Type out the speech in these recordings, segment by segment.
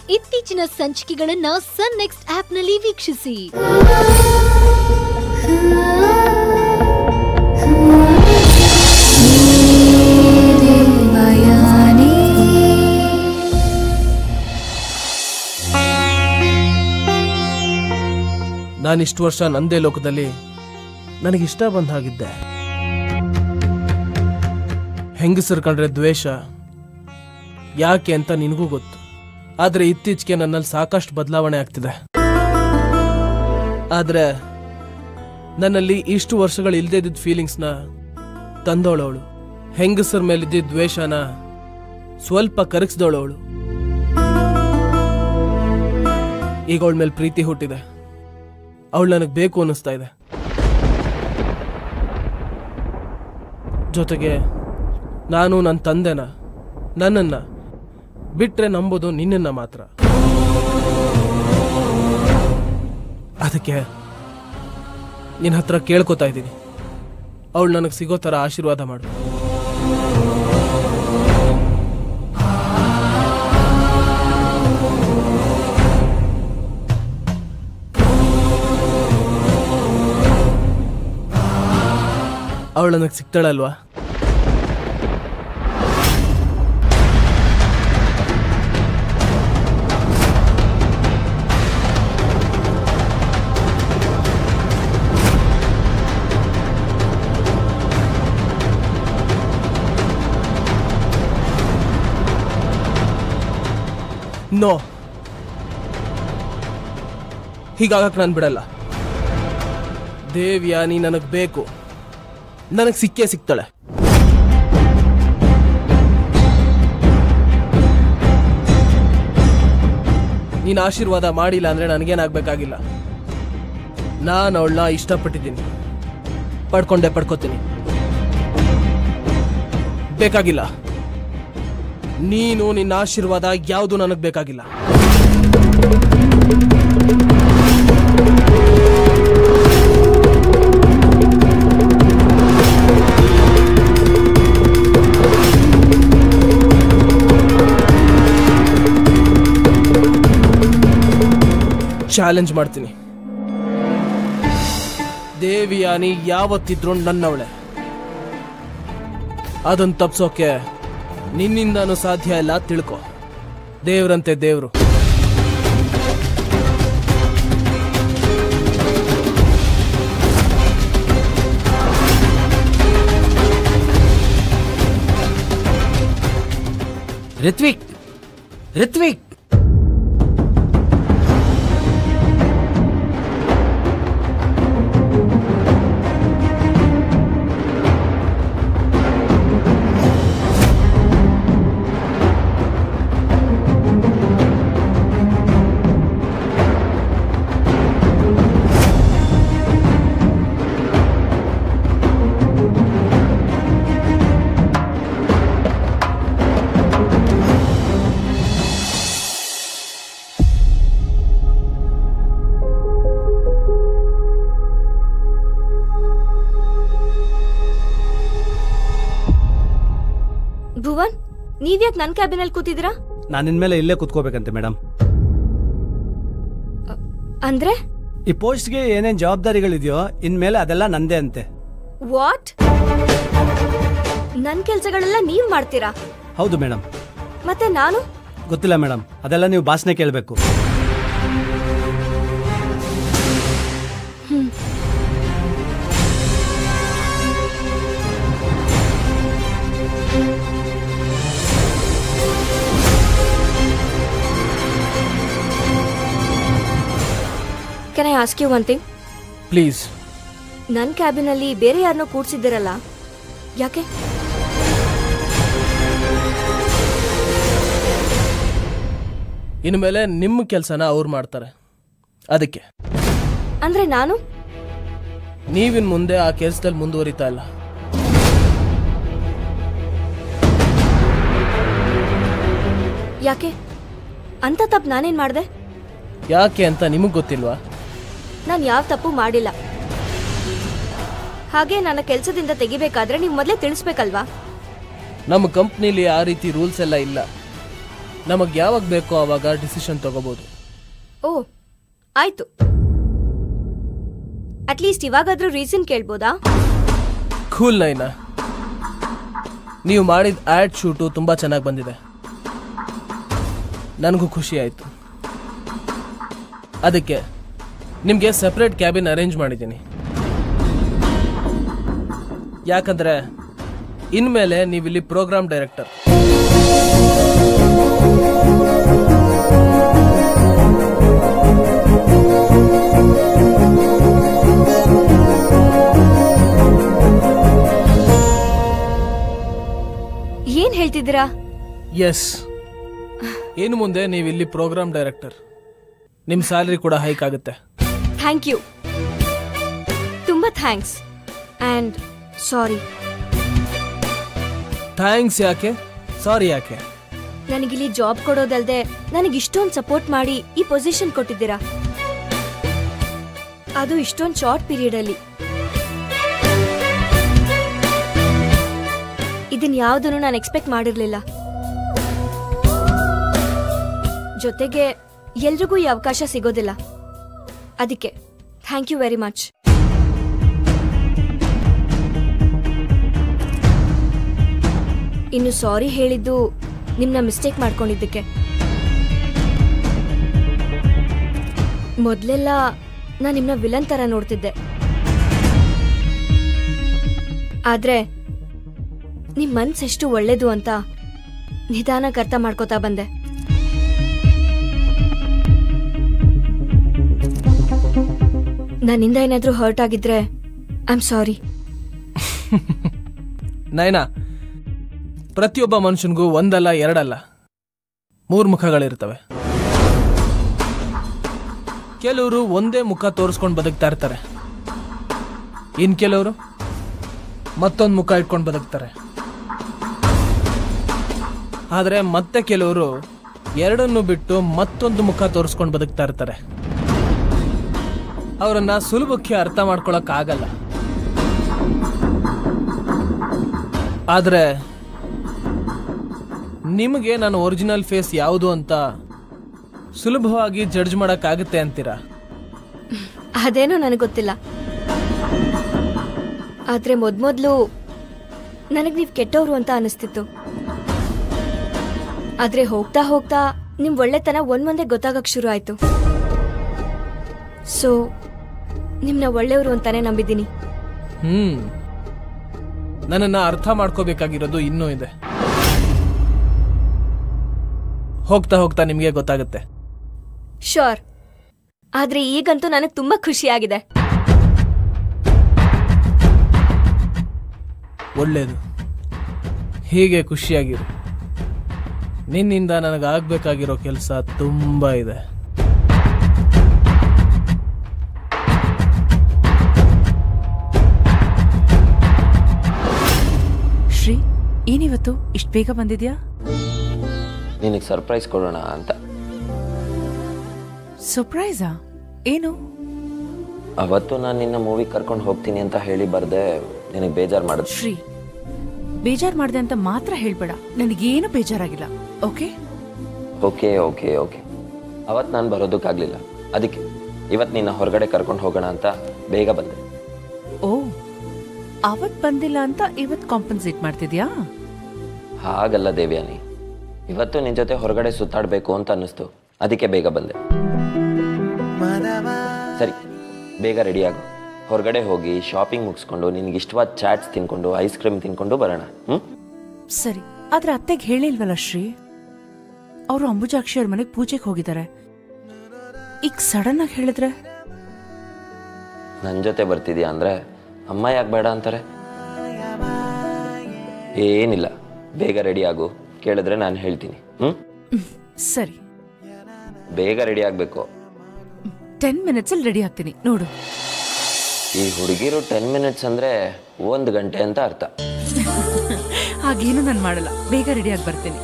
ಇತ್ತೀಚಿನ ಸಂಚಿಕೆಗಳನ್ನ ಸನ್ ನೆಕ್ಸ್ಟ್ ಆಪ್ನಲ್ಲಿ ವೀಕ್ಷಿಸಿ ನಾನಿಷ್ಟು ವರ್ಷ ನಂದೇ ಲೋಕದಲ್ಲಿ ನನಗಿಷ್ಟ ಬಂದ ಹಾಗಿದ್ದೆ ಹೆಂಗಸರು ಕಂಡ್ರೆ ದ್ವೇಷ ಯಾಕೆ ಅಂತ ನಿನಗೂ ಗೊತ್ತು ಆದರೆ ಇತ್ತೀಚೆಗೆ ನನ್ನಲ್ಲಿ ಸಾಕಷ್ಟು ಬದಲಾವಣೆ ಆಗ್ತಿದೆ ಆದರೆ ನನ್ನಲ್ಲಿ ಇಷ್ಟು ವರ್ಷಗಳು ಇಲ್ಲದೆ ಇದ್ದಿದ್ದ ಫೀಲಿಂಗ್ಸ್ನ ತಂದೋಳವಳು ಹೆಂಗಸರ ಮೇಲಿದ್ದ ದ್ವೇಷನ ಸ್ವಲ್ಪ ಕರಗಿಸ್ದೋಳವಳು ಈಗ ಅವಳ ಮೇಲೆ ಪ್ರೀತಿ ಹುಟ್ಟಿದೆ ಅವಳು ನನಗೆ ಬೇಕು ಅನ್ನಿಸ್ತಾ ಇದೆ ಜೊತೆಗೆ ನಾನು ನನ್ನ ತಂದೆನ ನನ್ನನ್ನ ಬಿಟ್ರೆ ನಂಬೋದು ನಿನ್ನನ್ನ ಮಾತ್ರ ಅದಕ್ಕೆ ನಿನ್ನ ಹತ್ರ ಕೇಳ್ಕೊತಾ ಇದ್ದೀನಿ ಅವಳು ನನಗೆ ಸಿಗೋ ಥರ ಆಶೀರ್ವಾದ ಮಾಡು ಅವಳು ನನಗೆ ಸಿಗ್ತಾಳಲ್ವಾ ನೋ ಹೀಗಾಗಕ್ಕೆ ನಾನು ಬಿಡಲ್ಲ ದೇವ್ಯಾನಿ ನನಗೆ ಬೇಕು ನನಗೆ ಸಿಕ್ಕೇ ಸಿಗ್ತಾಳೆ ನೀನು ಆಶೀರ್ವಾದ ಮಾಡಿಲ್ಲ ಅಂದ್ರೆ ನನಗೇನಾಗಬೇಕಾಗಿಲ್ಲ ನಾನು ಅವಳನ್ನ ಇಷ್ಟಪಟ್ಟಿದ್ದೀನಿ ಪಡ್ಕೊಂಡೆ ಪಡ್ಕೋತೀನಿ ಬೇಕಾಗಿಲ್ಲ ನೀನು ನಿನ್ನ ಆಶೀರ್ವಾದ ಯಾವುದು ನನಗೆ ಬೇಕಾಗಿಲ್ಲ ಚಾಲೆಂಜ್ ಮಾಡ್ತೀನಿ ದೇವಿಯಾನಿ ಯಾವತ್ತಿದ್ರು ನನ್ನವಳೆ ಅದನ್ನ ತಪ್ಸೋಕೆ ನಿನ್ನಿಂದನೂ ಸಾಧ್ಯ ಇಲ್ಲ ತಿಳ್ಕೊ ದೇವ್ರಂತೆ ದೇವ್ರು ರಿತ್ವಿಕ್ ರಿತ್ವಿಕ್ ಭುವನ್ ನೀವ್ಯಾಕ್ ನನ್ ಕ್ಯಾಬಿನಲ್ಲಿ ಕೂತಿದ್ದೀರಾ ನಾನು ಇನ್ಮೇಲೆ ಇಲ್ಲೇ ಕುತ್ಕೋಬೇಕಂತೆ ಮೇಡಮ್ ಅಂದ್ರೆ ಈ ಪೋಸ್ಟ್ಗೆ ಏನೇನ್ ಜವಾಬ್ದಾರಿಗಳಿದೆಯೋ ಇನ್ಮೇಲೆ ಅದೆಲ್ಲ ನಂದೇ ಅಂತೆ ವಾಟ್ ನನ್ ಕೆಲ್ಸಗಳೆಲ್ಲ ನೀವ್ ಮಾಡ್ತೀರಾ ಹೌದು ಮೇಡಮ್ ಮತ್ತೆ ನಾನು ಗೊತ್ತಿಲ್ಲ ಮೇಡಮ್ ಅದೆಲ್ಲ ನೀವು ಭಾಷಣ ಕೇಳಬೇಕು can I ask you one thing please ನನ್ ಕ್ಯಾಬಿನಲ್ಲಿ ಬೇರೆ ಯಾರನ್ನೋ ಕೂಡ್ಸಿದ್ದೀರಲ್ಲ ಯಾಕೆ ಇನ್ಮೇಲೆ ನಿಮ್ಮ ಕೆಲಸನ ಅವ್ರು ಮಾಡ್ತಾರೆ ಅದಕ್ಕೆ ಅಂದ್ರೆ ನಾನು ನೀವಿನ್ ಮುಂದೆ ಆ ಕೆಲಸದಲ್ಲಿ ಮುಂದುವರಿತಾ ಇಲ್ಲ ಯಾಕೆ ಅಂತ ತಪ್ಪು ನಾನೇನ್ ಮಾಡ್ದೆ ಯಾಕೆ ಅಂತ ನಿಮಗೆ ಗೊತ್ತಿಲ್ವಾ ನಾನು ಯಾವ ತಪ್ಪು ಮಾಡಿಲ್ಲ ಹಾಗೆ ನನ್ನ ಕೆಲಸದಿಂದ ತೆಗಿಬೇಕಾದ್ರೆ ನೀವು ಮೊದಲೇ ತಿಳಿಸ್ಬೇಕಲ್ವಾ ನಮ್ಮ ಕಂಪ್ನಿಲಿ ಆ ರೀತಿ ರೂಲ್ಸ್ ಎಲ್ಲ ಇಲ್ಲ ನಮಗೆ ಯಾವಾಗ ಬೇಕೋ ಆವಾಗ ಡಿಸಿಷನ್ ತಗೋಬೋದು ಓ ಆಯ್ತು ಅಟ್ಲೀಸ್ಟ್ ಇವಾಗಾದ್ರೂ ರೀಸನ್ ಕೇಳ್ಬೋದಾ ಕೂಲ್ ನೈನಾ ನೀವು ಮಾಡಿದ ಆ್ಯಡ್ ಶೂಟು ತುಂಬ ಚೆನ್ನಾಗಿ ಬಂದಿದೆ ನನಗೂ ಖುಷಿ ಆಯಿತು ಅದಕ್ಕೆ ನಿಮಗೆ ಸಪ್ರೇಟ್ ಕ್ಯಾಬಿನ್ ಅರೇಂಜ್ ಮಾಡಿದ್ದೀನಿ ಯಾಕಂದರೆ ಇನ್ಮೇಲೆ ನೀವಿಲ್ಲಿ ಪ್ರೋಗ್ರಾಮ್ ಡೈರೆಕ್ಟರ್ ಏನ್ ಹೇಳ್ತಿದ್ದೀರಾ ಎಸ್ ಇನ್ನು ಮುಂದೆ ನೀವು ಇಲ್ಲಿ ಪ್ರೋಗ್ರಾಮ್ ಡೈರೆಕ್ಟರ್ ನಿಮ್ಮ ಸ್ಯಾಲ್ರಿ ಕೂಡ ಹೈಕ್ ಆಗುತ್ತೆ ಥ್ಯಾಂಕ್ ಯು ತುಂಬಾ ಥ್ಯಾಂಕ್ಸ್ ಆ್ಯಂಡ್ ಸಾರಿ ಥ್ಯಾಂಕ್ಸ್ ಯಾಕೆ ಸಾರಿ ಯಾಕೆ ನನಗಿಲ್ಲಿ ಜಾಬ್ ಕೊಡೋದಲ್ದೆ ನನಗೆ ಇಷ್ಟೊಂದು ಸಪೋರ್ಟ್ ಮಾಡಿ ಈ ಪೊಸಿಷನ್ ಕೊಟ್ಟಿದ್ದೀರಾ ಅದು ಇಷ್ಟೊಂದು ಶಾರ್ಟ್ ಪೀರಿಯಡ್ ಅಲ್ಲಿ ಇದನ್ ಯಾವುದನ್ನು ನಾನು ಎಕ್ಸ್ಪೆಕ್ಟ್ ಮಾಡಿರ್ಲಿಲ್ಲ ಜೊತೆಗೆ ಎಲ್ರಿಗೂ ಈ ಅವಕಾಶ ಸಿಗೋದಿಲ್ಲ ಅದಕ್ಕೆ ಥ್ಯಾಂಕ್ ಯು ವೆರಿ ಮಚ್ ಇನ್ನು ಸಾರಿ ಹೇಳಿದ್ದು ನಿಮ್ನ ಮಿಸ್ಟೇಕ್ ಮಾಡ್ಕೊಂಡಿದ್ದಕ್ಕೆ ಮೊದ್ಲೆಲ್ಲ ನಾನು ನಿಮ್ನ ವಿಲನ್ ತರ ನೋಡ್ತಿದ್ದೆ ಆದ್ರೆ ನಿಮ್ ಮನ್ಸ್ ಎಷ್ಟು ಒಳ್ಳೇದು ಅಂತ ನಿಧಾನಕ್ಕೆ ಅರ್ಥ ಮಾಡ್ಕೋತಾ ಬಂದೆ ನನ್ನಿಂದ ಏನಾದ್ರೂ ಹರ್ಟ್ ಆಗಿದ್ರೆ ಐ ಆಮ್ ಸಾರಿ ನೈನಾ ಪ್ರತಿಯೊಬ್ಬ ಮನುಷ್ಯನಿಗೂ ಒಂದಲ್ಲ ಎರಡಲ್ಲ ಮೂರು ಮುಖಗಳಿರ್ತವೆ ಕೆಲವರು ಒಂದೇ ಮುಖ ತೋರಿಸ್ಕೊಂಡು ಬದುಕ್ತಾ ಇರ್ತಾರೆ ಇನ್ ಕೆಲವರು ಮತ್ತೊಂದು ಮುಖ ಇಟ್ಕೊಂಡು ಬದುಕ್ತಾರೆ ಆದರೆ ಮತ್ತೆ ಕೆಲವರು ಎರಡನ್ನು ಬಿಟ್ಟು ಮತ್ತೊಂದು ಮುಖ ತೋರಿಸ್ಕೊಂಡು ಬದುಕ್ತಾ ಇರ್ತಾರೆ ಅವರನ್ನ ಸುಲಭಕ್ಕೆ ಅರ್ಥ ಮಾಡ್ಕೊಳಕ್ ಆಗಲ್ಲ ಆದ್ರೆ ನಿಮಗೆ ನನ್ನ ಒರಿಜಿನಲ್ ಫೇಸ್ ಯಾವುದು ಅಂತ ಸುಲಭವಾಗಿ ಜಡ್ಜ್ ಮಾಡಕ್ಕಾಗುತ್ತೆ ಅಂತೀರಾ ಅದೇನೋ ನನಗೆ ಗೊತ್ತಿಲ್ಲ ಆದ್ರೆ ಮೊದ್ಮೊದ್ಲು ನನಗ್ ನೀವ್ ಕೆಟ್ಟವ್ರು ಅಂತ ಅನಿಸ್ತಿತ್ತು ಆದ್ರೆ ಹೋಗ್ತಾ ಹೋಗ್ತಾ ನಿಮ್ ಒಳ್ಳೆತನ ಒಂದೊಂದೇ ಗೊತ್ತಾಗಕ್ ಶುರು ಆಯ್ತು ಸೊ ನಿಮ್ನ ಒಳ್ಳೆಯವರು ಅಂತಾನೆ ನಂಬಿದ್ದೀನಿ ಹ್ಮ್ ನನ್ನನ್ನ ಅರ್ಥ ಮಾಡ್ಕೋಬೇಕಾಗಿರೋದು ಇನ್ನೂ ಇದೆ ಹೋಗ್ತಾ ಹೋಗ್ತಾ ನಿಮಗೆ ಗೊತ್ತಾಗುತ್ತೆ ಶೋರ್ ಆದ್ರೆ ಈಗಂತೂ ನನಗೆ ತುಂಬಾ ಖುಷಿಯಾಗಿದೆ ಒಳ್ಳೇದು ಹೀಗೆ ಖುಷಿಯಾಗಿರು ನಿನ್ನಿಂದ ನನಗಾಗಬೇಕಾಗಿರೋ ಕೆಲಸ ತುಂಬ ಇದೆ ಶ್ರೀ ಏನಿವತ್ತು ಇಷ್ಟು ಬೇಗ ಬಂದಿದ್ಯಾ ನಿನಗೆ ಸರ್ಪ್ರೈಸ್ ಕೊಡೋಣ ಅಂತ ಸರ್ಪ್ರೈಸಾ ಏನು ಅವತ್ತು ನಾನು ನಿನ್ನ ಮೂವಿ ಕರ್ಕೊಂಡು ಹೋಗ್ತೀನಿ ಅಂತ ಹೇಳಿ ಬರ್ದೆ ನಿನಗೆ ಬೇಜಾರು ಮಾಡಿದ್ ಶ್ರೀ ಬೇಜಾರ್ ಮಾಡಿದೆ ಅಂತ ಮಾತ್ರ ಹೇಳ್ಬೇಡ ನನಗೇನು ಬೇಜಾರಾಗಿಲ್ಲ ಓಕೆ ಓಕೆ ಓಕೆ ಓಕೆ ಅವತ್ತು ನಾನು ಬರೋದಕ್ಕಾಗಲಿಲ್ಲ ಅದಕ್ಕೆ ಇವತ್ತು ನಿನ್ನ ಹೊರಗಡೆ ಕರ್ಕೊಂಡು ಹೋಗೋಣ ಅಂತ ಬೇಗ ಬಂದೆ ಓ ಅವತ್ ಬಂದಿಲ್ಲ ಅಂತ ಇವತ್ ಕಾಂಪನ್ಸೇಟ್ ಮಾಡ್ತಿದ್ಯಾ ಹಾಗಲ್ಲ ದೇವ್ಯಾನಿ ಇವತ್ತು ನಿನ್ನ ಜೊತೆ ಹೊರಗಡೆ ಸುತ್ತಾಡಬೇಕು ಅಂತ ಅನ್ನಿಸ್ತು ಅದಕ್ಕೆ ಬೇಗ ಬಂದೆ ಸರಿ ಬೇಗ ರೆಡಿ ಆಗು ಹೊರಗಡೆ ಹೋಗಿ ಶಾಪಿಂಗ್ ಮುಗಿಸ್ಕೊಂಡು ನಿನಗೆ ಇಷ್ಟವಾದ ಚಾಟ್ಸ್ ತಿನ್ಕೊಂಡು ಐಸ್ ಕ್ರೀಮ್ ತಿನ್ಕೊಂಡು ಬರೋಣ ಹ್ಞೂ ಸರಿ ಆದ್ರೆ ಅತ್ತೆಗೆ ಹೇಳಿಲ್ವಲ್ಲ ಶ್ರೀ ಅವರು ಅಂಬುಜಾಕ್ಷಿ ಅವ್ರ ಮನೆಗೆ ಪೂಜೆಗೆ ಹೋಗಿದ್ದಾರೆ ಈಗ ಸಡನ್ ಆಗಿ ಹೇಳಿದ್ರೆ ನನ್ನ ಜೊತೆ ಬರ್ತಿದ್ಯಾ ಅಂದ್ರೆ ಅಮ್ಮ ಯಾಕೆ ಬೇಡ ಅಂತಾರೆ ಏನಿಲ್ಲ ಬೇಗ ರೆಡಿ ಆಗು ಕೇಳಿದ್ರೆ ನಾನು ಹೇಳ್ತೀನಿ ಹ್ಞೂ ಹ್ಮ್, ಸರಿ ಬೇಗ ರೆಡಿ ಆಗಬೇಕು ಟೆನ್ ಮಿನಿಟ್ಸ್ ಅಲ್ಲಿ ರೆಡಿ ಆಗ್ತೀನಿ ನೋಡು ಈ ಹುಡುಗಿರು ಟೆನ್ ಮಿನಿಟ್ಸ್ ಅಂದರೆ ಒಂದು ಗಂಟೆ ಅಂತ ಅರ್ಥ ಹಾಗೇನು ನಾನು ಮಾಡಲ್ಲ ಬೇಗ ರೆಡಿ ಆಗಿ ಬರ್ತೀನಿ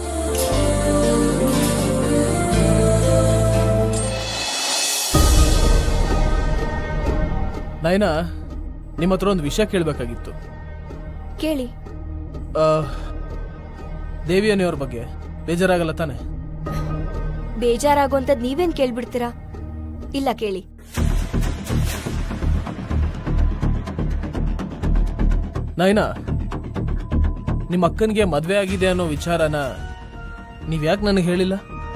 ನೈನಾ ನಿಮ್ಮ ಹತ್ರ ಒಂದು ವಿಷಯ ಕೇಳಬೇಕಾಗಿತ್ತು ಕೇಳಿ ದೇವಿಯನಿಯವ್ರ ಬಗ್ಗೆ ಬೇಜಾರಾಗಲ್ಲ ತಾನೆ ಬೇಜಾರಾಗೋಂಥದ್ ನೀವೇನ್ ಕೇಳ್ಬಿಡ್ತೀರಾ ಇಲ್ಲ ಕೇಳಿ ನಾಯ್ನಾ ನಿಮ್ಮ ಅಕ್ಕನಿಗೆ ಮದ್ವೆ ಆಗಿದೆ ಅನ್ನೋ ವಿಚಾರನ ನೀವ್ ಯಾಕೆ ನನಗೆ ಹೇಳಿಲ್ಲ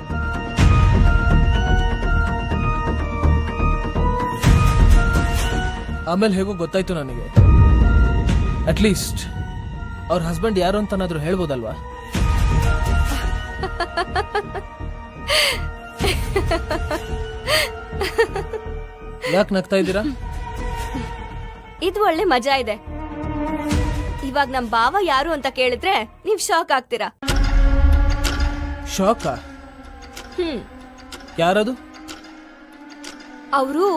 ಆಮೇಲೆ ಹೇಗೋ ಗೊತ್ತಾಯ್ತು ನನಗೆ ಅಟ್ಲೀಸ್ಟ್ ಅವ್ರ ಹಸ್ಬೆಂಡ್ ಯಾರು ಅಂತನಾದ್ರೂ ಹೇಳ್ಬೋದಲ್ವಾ ಯಾಕೆ ನಗ್ತಾ ಇದ್ದೀರಾ ಇದು ಒಳ್ಳೆ ಮಜಾ ಇದೆ ಇವಾಗ ನಮ್ ಬಾವ ಯಾರು ಅಂತ ಕೇಳಿದ್ರೆ ನೀವ್ ಶಾಕ್ ಆಗ್ತೀರಾ ಶಾಕ ಹ್ಮ್ ಯಾರದು ಅವರು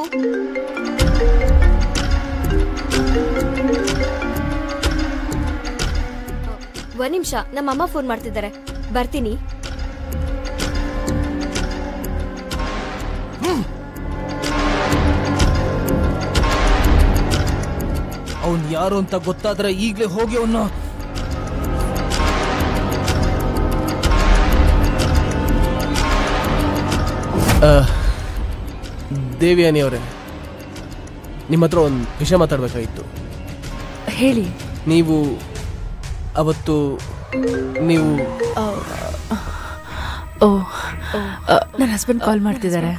ಒಂದ್ ನಿಮಿಷ ನಮ್ಮ ಅಮ್ಮ ಫೋನ್ ಮಾಡ್ತಿದ್ದಾರೆ ಬರ್ತೀನಿ ಅವನ್ ಯಾರು ಅಂತ ಗೊತ್ತಾದ್ರೆ ಈಗ್ಲೇ ಹೋಗಿ ಅವನ್ನ ದೇವಿಯಾನಿ ಅವರೇ ನಿಮ್ಮ ಹತ್ರ ಒಂದು ವಿಷಯ ಮಾತಾಡ್ಬೇಕಾಗಿತ್ತು ಹೇಳಿ ನೀವು ಅವತ್ತು ನೀವು ಓ ನನ್ನ ಹಸ್ಬೆಂಡ್ ಕಾಲ್ ಮಾಡ್ತಿದ್ದಾರೆ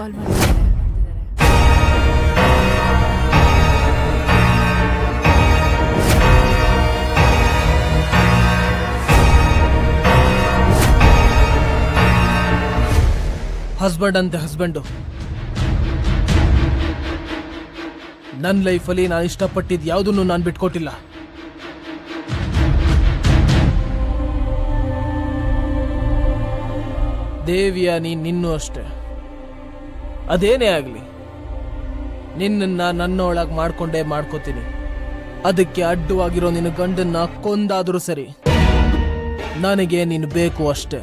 ಹಸ್ಬೆಂಡ್ ಅಂತೆ ಹಸ್ಬೆಂಡು ನನ್ನ ಲೈಫಲ್ಲಿ ನಾನು ಇಷ್ಟಪಟ್ಟಿದ್ದು ಯಾವುದನ್ನು ನಾನು ಬಿಟ್ಕೊಟ್ಟಿಲ್ಲ ದೇವಿಯ ನೀ ನಿನ್ನೂ ಅಷ್ಟೆ ಅದೇನೇ ಆಗಲಿ ನಿನ್ನನ್ನ ನನ್ನೊಳಗೆ ಮಾಡ್ಕೊಂಡೇ ಮಾಡ್ಕೋತೀನಿ ಅದಕ್ಕೆ ಅಡ್ಡವಾಗಿರೋ ನಿನ್ನ ಗಂಡನ್ನ ಕೊಂದಾದರೂ ಸರಿ ನನಗೆ ನೀನು ಬೇಕು ಅಷ್ಟೇ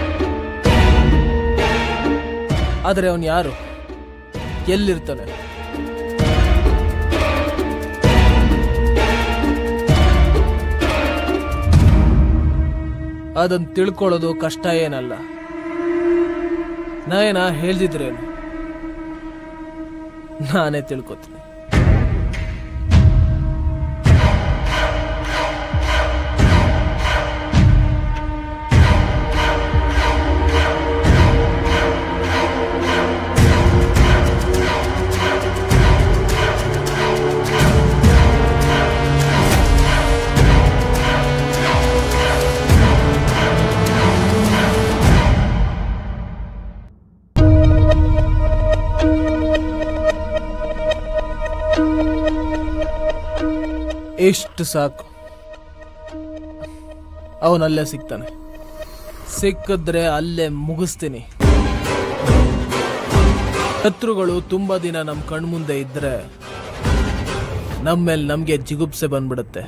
ಆದರೆ ಅವನು ಯಾರು ಎಲ್ಲಿರ್ತಾನೆ ಅದನ್ನ ತಿಳ್ಕೊಳ್ಳೋದು ಕಷ್ಟ ಏನಲ್ಲ ನಾಯನ ಹೇಳ್ದಿದ್ರೇನು ನಾನೇ ತಿಳ್ಕೊತೀನಿ ಎಷ್ಟು ಸಾಕು ಅವನಲ್ಲೇ ಸಿಗ್ತಾನೆ ಸಿಕ್ಕಿದ್ರೆ ಅಲ್ಲೇ ಮುಗಿಸ್ತೀನಿ ಶತ್ರುಗಳು ತುಂಬಾ ದಿನ ನಮ್ಮ ಕಣ್ಮುಂದೆ ಇದ್ರೆ ನಮ್ಮೇಲೆ ನಮ್ಗೆ ಜಿಗುಪ್ಸೆ ಬಂದ್ಬಿಡುತ್ತೆ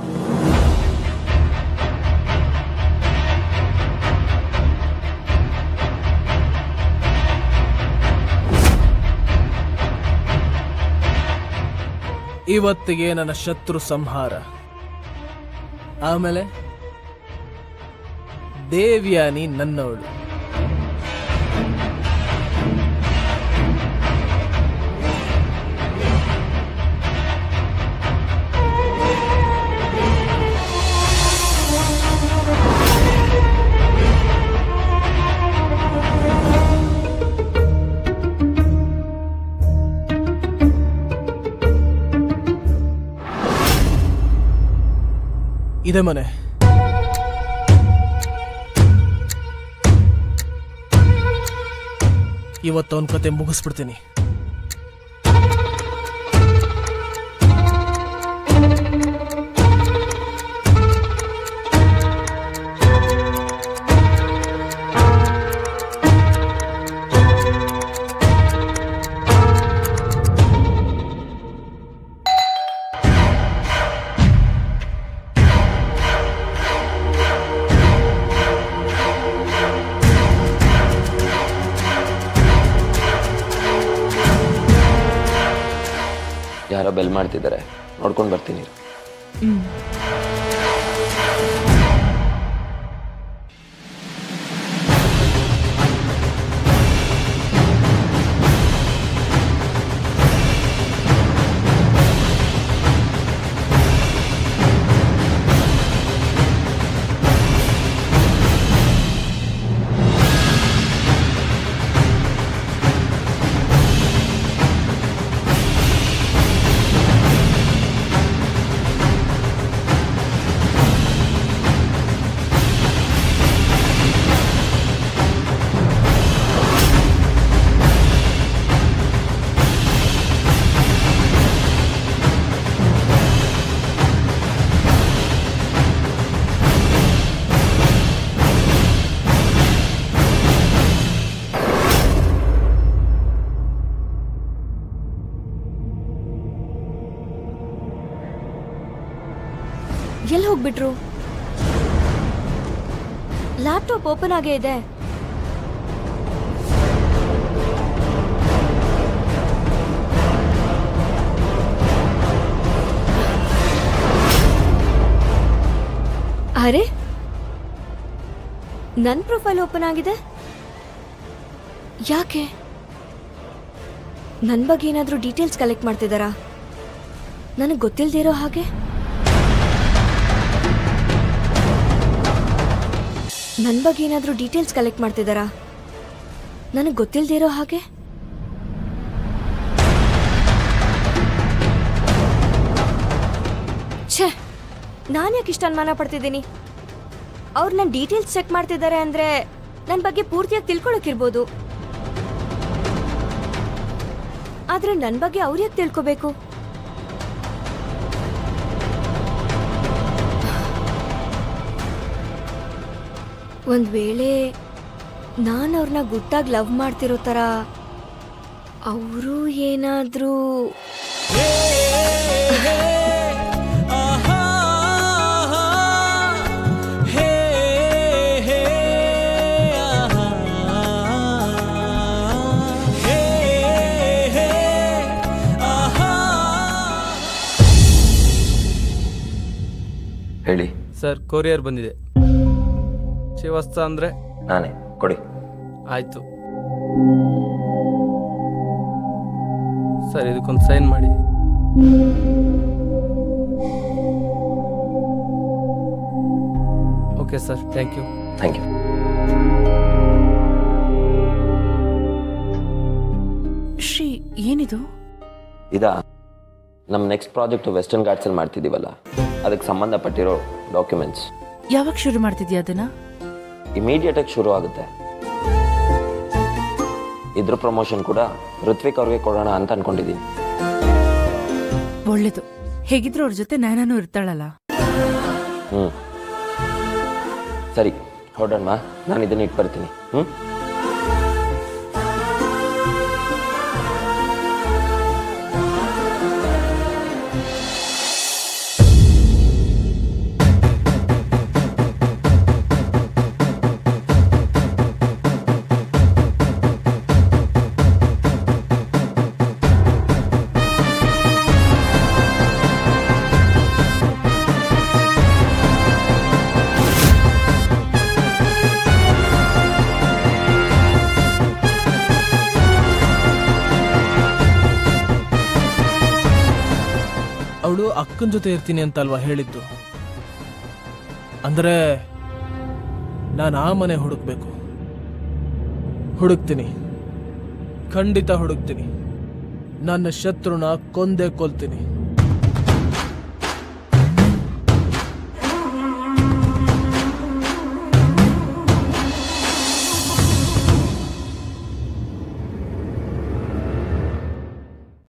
ಇವತ್ತಿಗೆ ನನ್ನ ಶತ್ರು ಸಂಹಾರ ಆಮೇಲೆ ದೇವ್ಯಾನಿ ನನ್ನವಳು ಇದೆ ಮನೆ ಇವತ್ತು ಅವನ ಕತೆ ಮುಗಿಸ್ಬಿಡ್ತೀನಿ ಯಾರೋ ಬೆಲ್ ಮಾಡ್ತಿದ್ದಾರೆ ನೋಡ್ಕೊಂಡು ಬರ್ತೀನಿ ಎಲ್ಲಿ ಹೋಗ್ಬಿಟ್ರು ಲ್ಯಾಪ್ಟಾಪ್ ಓಪನ್ ಆಗೇ ಇದೆ ಅರೆ ನನ್ನ ಪ್ರೊಫೈಲ್ ಓಪನ್ ಆಗಿದೆ ಯಾಕೆ ನನ್ನ ಬಗ್ಗೆ ಏನಾದರೂ ಡೀಟೇಲ್ಸ್ ಕಲೆಕ್ಟ್ ಮಾಡ್ತಿದ್ದಾರಾ ನನಗೆ ಗೊತ್ತಿಲ್ಲದೆ ಇರೋ ಹಾಗೆ ನನ್ನ ಬಗ್ಗೆ ಏನಾದರೂ ಡೀಟೇಲ್ಸ್ ಕಲೆಕ್ಟ್ ಮಾಡ್ತಿದ್ದಾರಾ ನನಗೆ ಗೊತ್ತಿಲ್ಲದೆ ಇರೋ ಹಾಗೆ ಛೇ ನಾನು ಯಾಕೆ ಇಷ್ಟ ಅನುಮಾನ ಪಡ್ತಿದ್ದೀನಿ ಅವ್ರು ನನ್ನ ಡೀಟೇಲ್ಸ್ ಚೆಕ್ ಮಾಡ್ತಿದ್ದಾರೆ ಅಂದರೆ ನನ್ನ ಬಗ್ಗೆ ಪೂರ್ತಿಯಾಗಿ ತಿಳ್ಕೊಳಕ್ಕಿರ್ಬೋದು ಆದ್ರೆ ನನ್ನ ಬಗ್ಗೆ ಅವ್ರು ಯಾಕೆ ತಿಳ್ಕೊಬೇಕು ಒಂದ್ ವೇಳೆ ನಾನು ಅವ್ರನ್ನ ಗುಟ್ಟಾಗಿ ಲವ್ ಮಾಡ್ತಿರೋ ಥರ ಅವರು ಏನಾದರೂ ಹೇಳಿ ಸರ್ ಕೊರಿಯರ್ ಬಂದಿದೆ ಶಿವಸ್ತ ಅಂದ್ರೆ ನಾನೇ ಕೊಡಿ ಆಯ್ತು ಸರ್ ಇದಕ್ಕೊಂದು ಸೈನ್ ಮಾಡಿ okay sir thank you thank you Shri ಏನಿದು ಇದಾ ನಮ್ಮ ನೆಕ್ಸ್ಟ್ ಪ್ರಾಜೆಕ್ಟ್ ವೆಸ್ಟರ್ನ್ ಘಾಟ್ಸಲ್ಲಿ ಮಾಡ್ತಿದ್ದೀವಲ್ಲ ಅದಕ್ಕೆ ಸಂಬಂಧಪಟ್ಟಿರೋ ಡಾಕ್ಯುಮೆಂಟ್ಸ್ ಯಾವಾಗ ಶುರು ಮಾಡ್ತಿದ್ಯಾ ಅದನ್ನ ಇಮಿಡಿಯೇಟಾಗಿ ಶುರು ಆಗುತ್ತೆ ಇದ್ರ ಪ್ರಮೋಷನ್ ಕೂಡ ಋತ್ವಿಕ್ ಅವ್ರಿಗೆ ಕೊಡೋಣ ಅಂತ ಅನ್ಕೊಂಡಿದ್ದೀನಿ ಒಳ್ಳೇದು ಹೇಗಿದ್ರು ಅವ್ರ ಜೊತೆ ನಯನಾನು ಇರ್ತಾಳಲ್ಲ ಹ್ಞೂ ಸರಿ ಹೊರಡೋಣ ನಾನು ಇದನ್ನ ಇಟ್ಟು ಬರ್ತೀನಿ ಹ್ಞೂ ಅವಳು ಅಕ್ಕನ ಜೊತೆ ಇರ್ತೀನಿ ಅಂತ ಅಲ್ವಾ ಹೇಳಿದ್ದು ಅಂದ್ರೆ ನಾನು ಆ ಮನೆ ಹುಡುಕ್ಬೇಕು ಹುಡುಕ್ತೀನಿ ಖಂಡಿತ ಹುಡುಕ್ತೀನಿ ನನ್ನ ಶತ್ರುನ ಕೊಂದೇ ಕೊಲ್ತೀನಿ